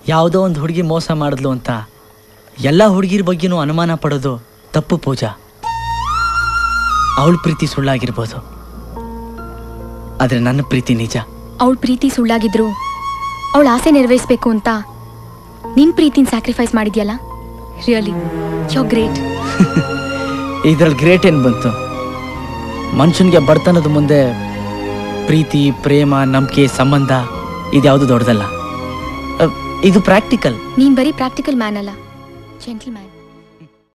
ಯಾವುದೋ ಒಂದು ಹುಡುಗಿ ಮೋಸ ಮಾಡಿದ್ಲು ಅಂತ ಎಲ್ಲ ಹುಡುಗಿರ ಬಗ್ಗೆನೂ ಅನುಮಾನ ಪಡೋದು ತಪ್ಪು ಪೂಜಾ ಅವಳ ಪ್ರೀತಿ ಸುಳ್ಳಾಗಿರ್ಬೋದು ಆದರೆ ನನ್ನ ಪ್ರೀತಿ ನಿಜ ಅವಳ ಪ್ರೀತಿ ಸುಳ್ಳಾಗಿದ್ರು ಅವಳ ಆಸೆ ನೆರವೇರಿಸ್ಬೇಕು ಅಂತ ನಿನ್ ಪ್ರೀತಿನ ಸ್ಯಾಕ್ರಿಫೈಸ್ ಮಾಡಿದ್ಯಲ್ಲ ರಿಯಲಿ ಯೋ ಗ್ರೇಟ್ ಇದ್ರಲ್ಲಿ ಗ್ರೇಟ್ ಏನು ಬಂತು ಮನುಷ್ಯನಿಗೆ ಬಡತನದ ಮುಂದೆ ಪ್ರೀತಿ ಪ್ರೇಮ ನಂಬಿಕೆ ಸಂಬಂಧ ಇದ್ಯಾವುದು ದೊಡ್ಡದಲ್ಲ ಅ, ಇದು ಪ್ರಾಕ್ಟಿಕಲ್ ನೀನ್ ಬರೀ ಪ್ರಾಕ್ಟಿಕಲ್ ಮ್ಯಾನ್ ಅಲ್ಲ ಜೆಂಟಲ್ ಮ್ಯಾನ್